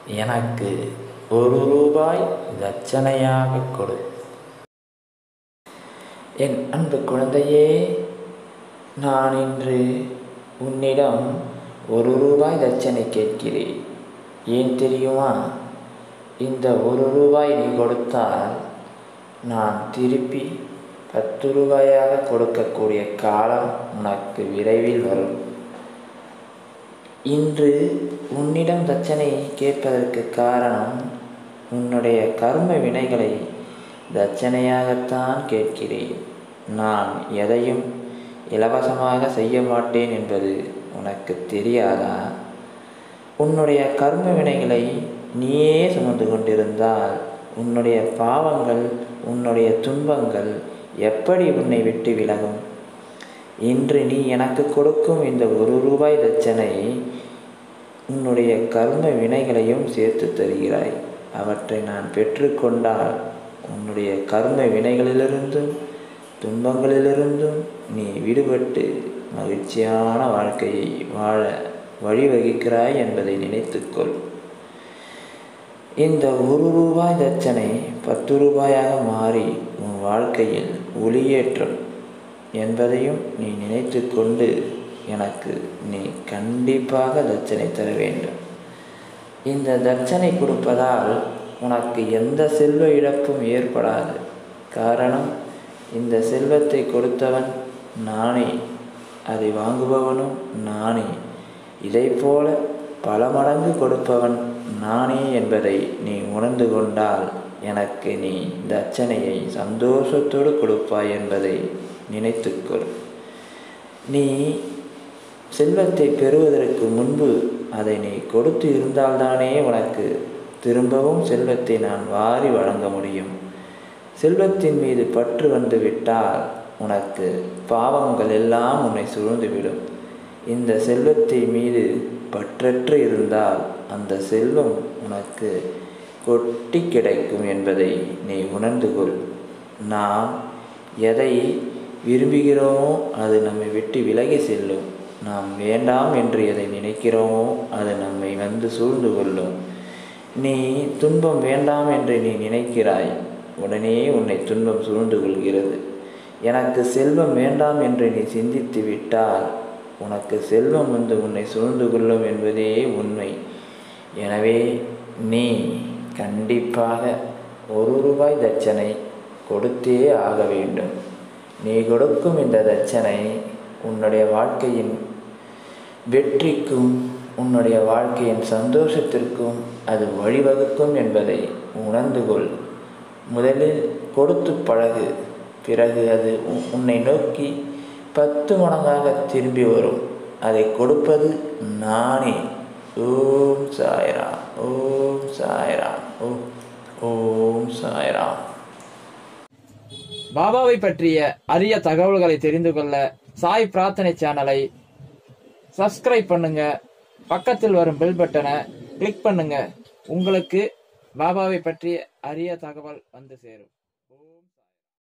எனக்கு ஒரு ரூபாய் தட்சணையாக கொடு என் அன்பு குழந்தையே நான் இன்று உன்னிடம் ஒரு ரூபாய் தட்சணை கேட்கிறேன் ஏன் தெரியுமா இந்த ஒரு ரூபாய் நீ கொடுத்தால் நான் திருப்பி பத்து ரூபாயாக கொடுக்கக்கூடிய காலம் உனக்கு விரைவில் வரும் இன்று உன்னிடம் தட்சணை கேட்பதற்கு காரணம் உன்னுடைய கர்ம வினைகளை தட்சணையாகத்தான் கேட்கிறேன் நான் எதையும் இலவசமாக செய்ய மாட்டேன் என்பது உனக்கு தெரியாதா உன்னுடைய கர்ம வினைகளை நீயே சுமந்து கொண்டிருந்தால் உன்னுடைய பாவங்கள் உன்னுடைய துன்பங்கள் எப்படி உன்னை விட்டு விலகும் இன்று நீ எனக்கு கொடுக்கும் இந்த ஒரு ரூபாய் தட்சணை உன்னுடைய கர்ம வினைகளையும் சேர்த்து தருகிறாய் அவற்றை நான் பெற்றுக்கொண்டால் உன்னுடைய கர்ம வினைகளிலிருந்தும் துன்பங்களிலிருந்தும் நீ விடுபட்டு மகிழ்ச்சியான வாழ்க்கையை வாழ வழிவகுக்கிறாய் என்பதை நினைத்துக்கொள் இந்த ஒரு ரூபாய் தட்சணை பத்து ரூபாயாக மாறி உன் வாழ்க்கையில் ஒளியேற்றம் என்பதையும் நீ நினைத்து கொண்டு எனக்கு நீ கண்டிப்பாக தட்சணை தர வேண்டும் இந்த தட்சணை கொடுப்பதால் உனக்கு எந்த செல்வ இழப்பும் ஏற்படாது காரணம் இந்த செல்வத்தை கொடுத்தவன் நானே அதை வாங்குபவனும் நானே இதைப்போல பல மடங்கு கொடுப்பவன் நானே என்பதை நீ உணர்ந்து கொண்டால் எனக்கு நீ தட்சணையை சந்தோஷத்தோடு கொடுப்பாய் என்பதை நினைத்துக்கொள் நீ செல்வத்தை பெறுவதற்கு முன்பு அதை நீ கொடுத்து இருந்தால்தானே உனக்கு திரும்பவும் செல்வத்தை நான் வாரி வழங்க முடியும் செல்வத்தின் மீது பற்று வந்து விட்டால் உனக்கு பாவங்கள் எல்லாம் உன்னை சூழ்ந்துவிடும் இந்த செல்வத்தை மீது பற்றற்று இருந்தால் அந்த செல்வம் உனக்கு கொட்டி கிடைக்கும் என்பதை நீ உணர்ந்து கொள் நாம் எதை விரும்புகிறோமோ அது நம்மை விட்டு விலகி செல்லும் நாம் வேண்டாம் என்று எதை நினைக்கிறோமோ அது நம்மை வந்து சூழ்ந்து கொள்ளும் நீ துன்பம் வேண்டாம் என்று நீ நினைக்கிறாய் உடனே உன்னை துன்பம் சூழ்ந்து கொள்கிறது எனக்கு செல்வம் வேண்டாம் என்று நீ சிந்தித்து விட்டால் உனக்கு செல்வம் வந்து உன்னை சூழ்ந்து கொள்ளும் என்பதே உண்மை எனவே நீ கண்டிப்பாக ஒரு ரூபாய் தட்சணை கொடுத்தே ஆக வேண்டும் நீ கொடுக்கும் இந்த தட்சணை உன்னுடைய வாழ்க்கையின் வெற்றிக்கும் உன்னுடைய வாழ்க்கையின் சந்தோஷத்திற்கும் அது வழிவகுக்கும் என்பதை உணர்ந்து கொள் முதலில் கொடுத்து பழகு பிறகு அது உன்னை நோக்கி பத்து மடங்காக திரும்பி வரும் அதை கொடுப்பது நானே ஓம் சாய்ராம் ஓம் சாய்ராம் ஓம் ஓம் சாய்ராம் பாபாவை பற்றிய அரிய தகவல்களை தெரிந்து கொள்ள சாய் பிரார்த்தனை சேனலை சப்ஸ்கிரைப் பண்ணுங்க பக்கத்தில் வரும் பெல் பட்டனை கிளிக் பண்ணுங்க உங்களுக்கு பாபாவை பற்றிய அரிய தகவல் வந்து சேரும்